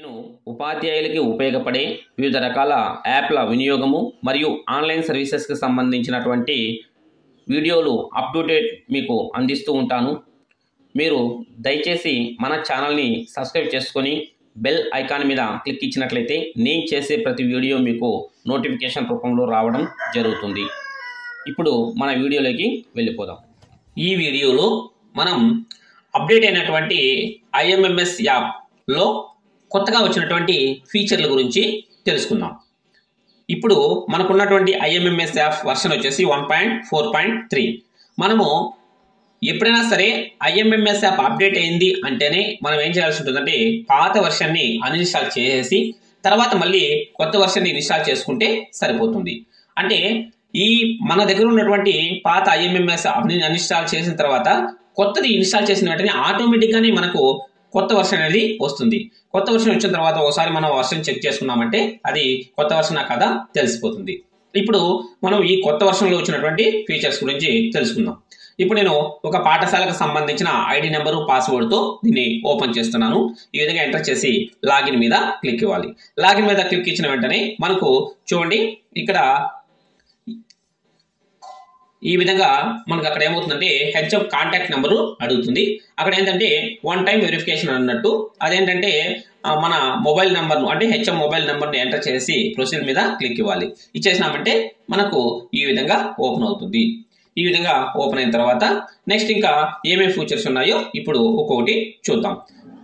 నేను ఉపాధ్యాయులకి ఉపయోగపడే వివిధ రకాల యాప్ల వినియోగము మరియు ఆన్లైన్ సర్వీసెస్కి సంబంధించినటువంటి వీడియోలు అప్ టు డేట్ మీకు అందిస్తూ ఉంటాను మీరు దయచేసి మన ఛానల్ని సబ్స్క్రైబ్ చేసుకొని బెల్ ఐకాన్ మీద క్లిక్ ఇచ్చినట్లయితే నేను చేసే ప్రతి వీడియో మీకు నోటిఫికేషన్ రూపంలో రావడం జరుగుతుంది ఇప్పుడు మన వీడియోలోకి వెళ్ళిపోదాం ఈ వీడియోలో మనం అప్డేట్ అయినటువంటి ఐఎంఎంఎస్ యాప్లో కొత్తగా వచ్చినటువంటి ఫీచర్ల గురించి తెలుసుకుందాం ఇప్పుడు మనకున్నటువంటి ఐఎంఎంఎస్ యాప్ వర్షన్ వచ్చేసి one point four point three మనము ఎప్పుడైనా సరే ఐఎంఎంఎస్ యాప్ అప్డేట్ అయింది అంటేనే మనం ఏం చేయాల్సి ఉంటుందంటే పాత వర్షన్ని అన్ఇన్స్టాల్ చేసేసి తర్వాత మళ్ళీ కొత్త వర్షన్ని ఇన్స్టాల్ చేసుకుంటే సరిపోతుంది అంటే ఈ మన దగ్గర ఉన్నటువంటి పాత ఐఎంఎంఎస్ అన్ఇన్స్టాల్ చేసిన తర్వాత కొత్తది ఇన్స్టాల్ చేసిన వెంటనే ఆటోమేటిక్గానే మనకు కొత్త వర్షన్ అనేది వస్తుంది కొత్త వర్షన్ వచ్చిన తర్వాత ఒకసారి మనం వర్షన్ చెక్ చేసుకున్నామంటే అది కొత్త వర్షన్ కదా తెలిసిపోతుంది ఇప్పుడు మనం ఈ కొత్త వర్షన్లో వచ్చినటువంటి ఫీచర్స్ గురించి తెలుసుకుందాం ఇప్పుడు నేను ఒక పాఠశాలకు సంబంధించిన ఐడి నెంబరు పాస్వర్డ్తో దీన్ని ఓపెన్ చేస్తున్నాను ఈ విధంగా ఎంటర్ చేసి లాగిన్ మీద క్లిక్ ఇవ్వాలి లాగిన్ మీద క్లిక్ ఇచ్చిన వెంటనే మనకు చూడండి ఇక్కడ ఈ విధంగా మనకు అక్కడ ఏమవుతుందంటే హెచ్ఎఫ్ కాంటాక్ట్ నెంబరు అడుగుతుంది అక్కడ ఏంటంటే వన్ టైం వెరిఫికేషన్ అన్నట్టు అదేంటంటే ఆ, మన మొబైల్ నెంబర్ను అంటే హెచ్ఎం మొబైల్ నెంబర్ని ఎంటర్ చేసి ప్రొసీడ్ మీద క్లిక్ ఇవ్వాలి ఇచ్చేసినామంటే మనకు ఈ విధంగా ఓపెన్ అవుతుంది ఈ విధంగా ఓపెన్ అయిన తర్వాత నెక్స్ట్ ఇంకా ఏమేమి ఫీచర్స్ ఉన్నాయో ఇప్పుడు ఒక్కొక్కటి చూద్దాం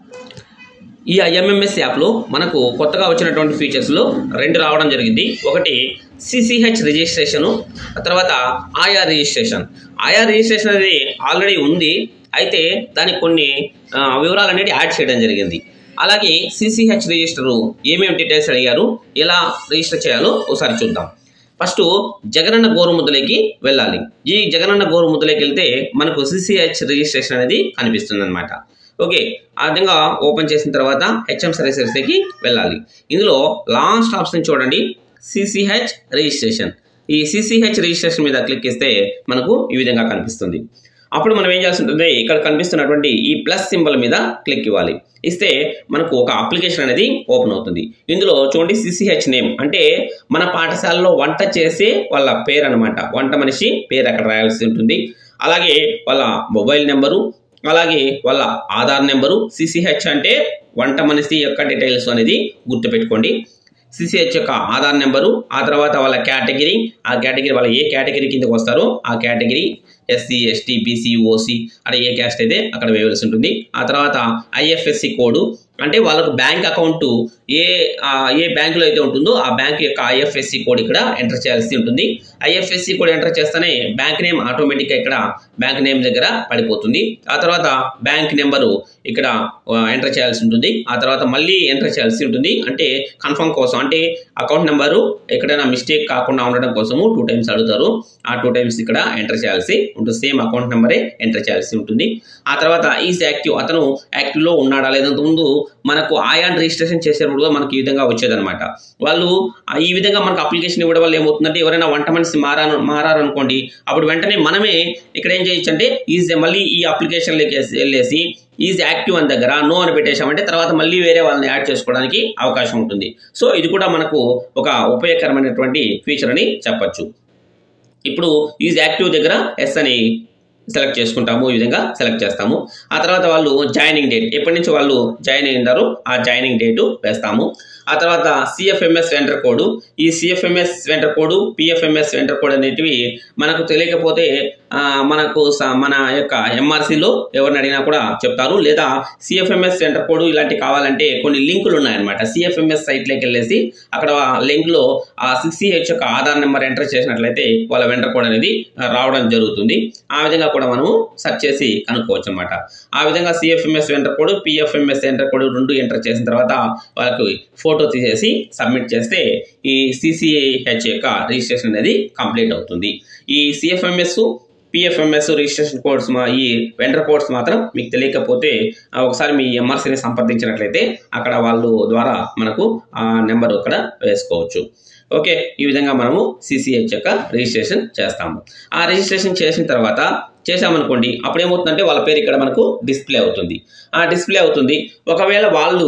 ఈ ఐఎంఎంఎస్ యాప్లో మనకు కొత్తగా వచ్చినటువంటి ఫీచర్స్లో రెండు రావడం జరిగింది ఒకటి సిసిహెచ్ రిజిస్ట్రేషను తర్వాత ఆయా రిజిస్ట్రేషన్ ఆయా రిజిస్ట్రేషన్ అనేది ఆల్రెడీ ఉంది అయితే దానికి కొన్ని ఆ, వివరాలు అనేది యాడ్ చేయడం జరిగింది అలాగే సిసిహెచ్ రిజిస్టరు ఏమేమి డీటెయిల్స్ అడిగారు ఎలా రిజిస్టర్ చేయాలో ఒకసారి చూద్దాం ఫస్ట్ జగనన్న గోరుముద్దలకి వెళ్ళాలి ఈ జగనన్న గోరుముద్దలకి వెళ్తే మనకు సిసిహెచ్ రిజిస్ట్రేషన్ అనేది కనిపిస్తుంది అనమాట ఓకే ఆ విధంగా ఓపెన్ చేసిన తర్వాత హెచ్ఎం సర్వీసెస్కి వెళ్ళాలి ఇందులో లాస్ట్ ఆప్షన్ చూడండి సిసిహెచ్ రిజిస్ట్రేషన్ ఈ సిసిహెచ్ రిజిస్ట్రేషన్ మీద క్లిక్ ఇస్తే మనకు ఈ విధంగా కనిపిస్తుంది అప్పుడు మనం ఏం చేయాల్సి ఉంటుంది ఇక్కడ కనిపిస్తున్నటువంటి ఈ ప్లస్ సింబల్ మీద క్లిక్ ఇవ్వాలి ఇస్తే మనకు ఒక అప్లికేషన్ అనేది ఓపెన్ అవుతుంది ఇందులో చూడండి సిసిహెచ్ నేమ్ అంటే మన పాఠశాలలో వంట చేసే వాళ్ళ పేరు అనమాట వంట మనిషి పేరు అక్కడ రాయాల్సి ఉంటుంది అలాగే వాళ్ళ మొబైల్ నెంబరు అలాగే వాళ్ళ ఆధార్ నెంబరు సిసిహెచ్ అంటే వంట మనిషి యొక్క డీటెయిల్స్ అనేది గుర్తుపెట్టుకోండి సిసిహెచ్ యొక్క ఆధార్ నెంబరు ఆ తర్వాత వాళ్ళ కేటగిరీ ఆ కేటగిరీ వాళ్ళ ఏ కేటగిరీ కిందకి వస్తారో ఆ category SC ST BC OC అక్కడ ఏ క్యాస్ట్ అయితే అక్కడ వేయవలసి ఉంటుంది ఆ తర్వాత ఐఎఫ్ఎస్సి కోడ్ అంటే వాళ్ళకు బ్యాంక్ అకౌంట్ ఏ ఆ, ఏ బ్యాంకులో అయితే ఉంటుందో ఆ బ్యాంక్ యొక్క ఐఎఫ్ఎస్సి కోడ్ ఇక్కడ ఎంటర్ చేయాల్సి ఉంటుంది ఐఎఫ్ఎస్సి కోడ్ ఎంటర్ చేస్తేనే బ్యాంక్ నేమ్ ఆటోమేటిక్గా ఇక్కడ బ్యాంక్ నేమ్ దగ్గర పడిపోతుంది ఆ తర్వాత బ్యాంక్ నెంబరు ఇక్కడ ఎంటర్ చేయాల్సి ఉంటుంది ఆ తర్వాత మళ్ళీ ఎంటర్ చేయాల్సి ఉంటుంది అంటే కన్ఫర్మ్ కోసం అంటే అకౌంట్ నెంబరు ఎక్కడైనా మిస్టేక్ కాకుండా ఉండడం కోసము టూ టైమ్స్ అడుగుతారు ఆ టూ టైమ్స్ ఇక్కడ ఎంటర్ చేయాల్సి ఉంటుంది సేమ్ అకౌంట్ నెంబరే ఎంటర్ చేయాల్సి ఉంటుంది ఆ తర్వాత ఈజ్ యాక్టివ్ అతను యాక్టివ్లో ఉన్నాడా లేదంత ముందు మనకు ఆయాన్ రిజిస్ట్రేషన్ చేసేటప్పుడు మనకి ఈ విధంగా వచ్చేదన్నమాట వాళ్ళు ఆ ఈ విధంగా మనకు అప్లికేషన్ ఇవ్వడం వల్ల ఏమవుతుందంటే ఎవరైనా వంట మనిషి మారాను మారారనుకోండి అప్పుడు వెంటనే మనమే ఇక్కడ ఏం చేయొచ్చు అంటే ఈజ్ మళ్ళీ ఈ అప్లికేషన్లోకి వెళ్ళేసి ఈజ్ యాక్టివ్ అని దగ్గర నో అని పెట్టేశామంటే తర్వాత మళ్ళీ వేరే వాళ్ళని యాడ్ చేసుకోవడానికి అవకాశం ఉంటుంది సో ఇది కూడా మనకు ఒక ఉపయోగకరమైనటువంటి ఫీచర్ అని చెప్పొచ్చు ఇప్పుడు ఈజ్ యాక్టివ్ దగ్గర ఎస్ అని సెలెక్ట్ చేసుకుంటాము ఈ విధంగా సెలెక్ట్ చేస్తాము ఆ తర్వాత వాళ్ళు జాయినింగ్ డేట్ ఎప్పటి నుంచి వాళ్ళు జాయిన్ అయ్యిందారో ఆ జాయినింగ్ డేటు వేస్తాము ఆ తర్వాత సిఎఫ్ఎంఎస్ వెంటర్ కోడ్ ఈ CFMS vendor code PFMS vendor code అనేటివి మనకు తెలియకపోతే ఆ, మనకు స- మన యొక్క ఎంఆర్సీలో ఎవరిని అడిగినా కూడా చెప్తారు లేదా సిఎఫ్ఎంఎస్ వెంటర్ కోడ్ ఇలాంటివి కావాలంటే కొన్ని లింకులు ఉన్నాయన్నమాట సిఎఫ్ఎంఎస్ సైట్లోకి వెళ్ళేసి అక్కడ లింక్లో ఆ సిక్స్సిహెచ్ యొక్క ఆధార్ నెంబర్ ఎంటర్ చేసినట్లయితే వాళ్ళ వెంటర్ కోడ్ అనేది ఆ, రావడం జరుగుతుంది ఆ విధంగా కూడా మనము సెర్చ్ చేసి కనుక్కోవచ్చు అనమాట ఆ విధంగా CFMS enter code PFMS enter code రెండు ఎంటర్ చేసిన తర్వాత వాళ్ళకి ఫోటో తీసేసి సబ్మిట్ చేస్తే ఈ సిసిహెచ్ యొక్క రిజిస్ట్రేషన్ అనేది కంప్లీట్ అవుతుంది ఈ సిఎఫ్ఎంఎస్ పిఎఫ్ఎంఎస్ రిజిస్ట్రేషన్ కోడ్స్ మా ఈ వెంటర్ కోడ్స్ మాత్రం మీకు తెలియకపోతే ఆ, ఒకసారి మీ ఎంఆర్సీని సంప్రదించినట్లయితే అక్కడ వాళ్ళు ద్వారా మనకు ఆ నెంబర్ అక్కడ వేసుకోవచ్చు ఓకే ఈ విధంగా మనము సిసిహెచ్ యొక్క రిజిస్ట్రేషన్ చేస్తాము ఆ రిజిస్ట్రేషన్ చేసిన తర్వాత చేసామనుకోండి అప్పుడు ఏమవుతుందంటే వాళ్ళ పేరు ఇక్కడ మనకు డిస్ప్లే అవుతుంది ఆ డిస్ప్లే అవుతుంది ఒకవేళ వాళ్ళు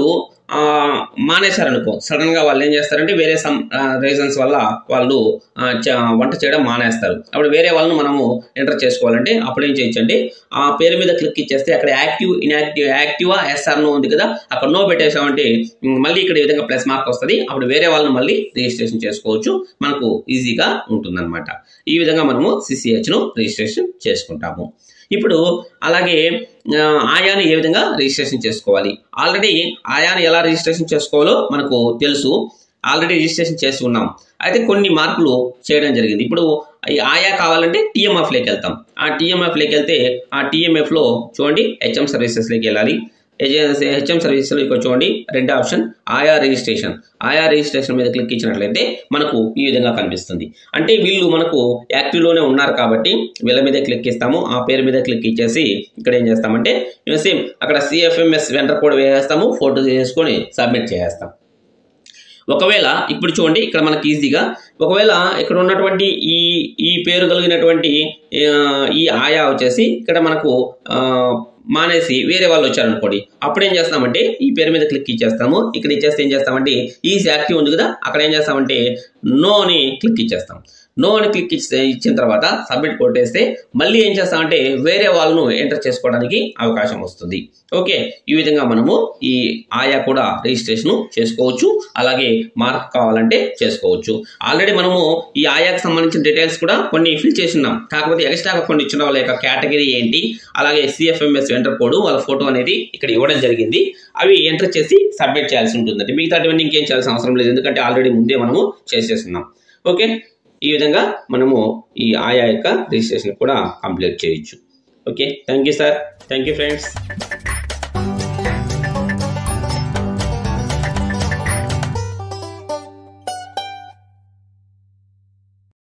ఆ, మానేశారనుకో సడన్ గా వాళ్ళు ఏం చేస్తారంటే వేరే సమ్ రీజన్స్ వల్ల వాళ్ళు ఆ, చ- వంట చేయడం మానేస్తారు అప్పుడు వేరే వాళ్ళని మనము ఎంటర్ చేసుకోవాలంటే అప్పుడు ఏం చేయొచ్చండి ఆ పేరు మీద క్లిక్ ఇచ్చేస్తే అక్కడ యాక్టివ్ ఇన్యాక్టివ్ యాక్టివా ఎస్ఆర్ నో ఉంది కదా అక్కడ నో పెట్టేసామంటే ఉమ్, మళ్ళీ ఇక్కడ ఈ విధంగా ప్లస్ మార్క్ వస్తుంది అప్పుడు వేరే వాళ్ళని మళ్ళీ రిజిస్ట్రేషన్ చేసుకోవచ్చు మనకు ఈజీగా ఉంటుందన్నమాట ఈ విధంగా మనము సిసిహెచ్ ను రిజిస్ట్రేషన్ చేసుకుంటాము ఇప్పుడు అలాగే ఆ, ఆయాని ఏ విధంగా రిజిస్ట్రేషన్ చేసుకోవాలి ఆల్రెడీ ఆయాని ఎలా రిజిస్ట్రేషన్ చేసుకోవాలో మనకు తెలుసు ఆల్రెడీ రిజిస్ట్రేషన్ చేసి ఉన్నాం అయితే కొన్ని మార్పులు చేయడం జరిగింది ఇప్పుడు ఈ ఆయా కావాలంటే టీఎంఎఫ్లోకి వెళ్తాం ఆ టీఎంఎఫ్లోకి వెళ్తే ఆ టీఎంఎఫ్లో చూడండి హెచ్ఎం సర్వీసెస్లోకి వెళ్ళాలి హెచ్ఎం సర్వీసెస్లో ఇక్కడ చూడండి రెండో ఆప్షన్ ఆయా రిజిస్ట్రేషన్ ఆయా రిజిస్ట్రేషన్ మీద క్లిక్ ఇచ్చినట్లయితే మనకు ఈ విధంగా కనిపిస్తుంది అంటే వీళ్ళు మనకు యాక్టివ్లోనే ఉన్నారు కాబట్టి వీళ్ళ మీద క్లిక్ ఇస్తాము ఆ పేరు మీద క్లిక్ ఇచ్చేసి ఇక్కడ ఏం చేస్తామంటే సేమ్ అక్కడ సిఎఫ్ఎంఎస్ వెంటర్ కోడ్ వేసేస్తాము ఫోటో చేసుకొని సబ్మిట్ చేసేస్తాం ఒకవేళ ఇప్పుడు చూడండి ఇక్కడ మనకి ఈజీగా ఒకవేళ ఇక్కడ ఉన్నటువంటి ఈ ఈ పేరు కలిగినటువంటి ఆ, ఈ ఆయా వచ్చేసి ఇక్కడ మనకు ఆ, మానేసి వేరే వాళ్ళు వచ్చారనుకోండి అప్పుడు ఏం చేస్తామంటే ఈ పేరు మీద క్లిక్ ఇచ్చేస్తాము ఇక్కడ ఇచ్చేస్తే ఏం చేస్తామంటే ఈజ్ యాక్టివ్ ఉంది కదా అక్కడ ఏం చేస్తామంటే నో అని క్లిక్ ఇచ్చేస్తాం నో అని క్లిక్ ఇస్తే ఇచ్చిన తర్వాత సబ్మిట్ కొట్టేస్తే మళ్ళీ ఏం చేస్తామంటే వేరే వాళ్ళను ఎంటర్ చేసుకోవడానికి అవకాశం వస్తుంది ఓకే ఈ విధంగా మనము ఈ ఆయా కూడా రిజిస్ట్రేషన్ చేసుకోవచ్చు అలాగే మార్క్ కావాలంటే చేసుకోవచ్చు ఆల్రెడీ మనము ఈ ఆయాకి సంబంధించిన డీటెయిల్స్ కూడా కొన్ని ఫిల్ చేసి ఉన్నాం కాకపోతే ఎక్స్ట్రాగా కొన్ని ఇచ్చిన వాళ్ళ యొక్క కేటగిరీ ఏంటి అలాగే సిఎఫ్ఎంఎస్ ఎంటర్ కోడ్ వాళ్ళ ఫోటో అనేది ఇక్కడ ఇవ్వడం జరిగింది అవి ఎంటర్ చేసి సబ్మిట్ చేయాల్సి ఉంటుందండి మిగతాటివన్నీ ఇంకేం చేయాల్సిన అవసరం లేదు ఎందుకంటే ఆల్రెడీ ముందే మనము చేసేస్తున్నాం ఓకే ఈ విధంగా మనము ఈ ఆయా యొక్క రిజిస్ట్రేషన్ కూడా కంప్లీట్ చేయొచ్చు okay thank you sir thank you friends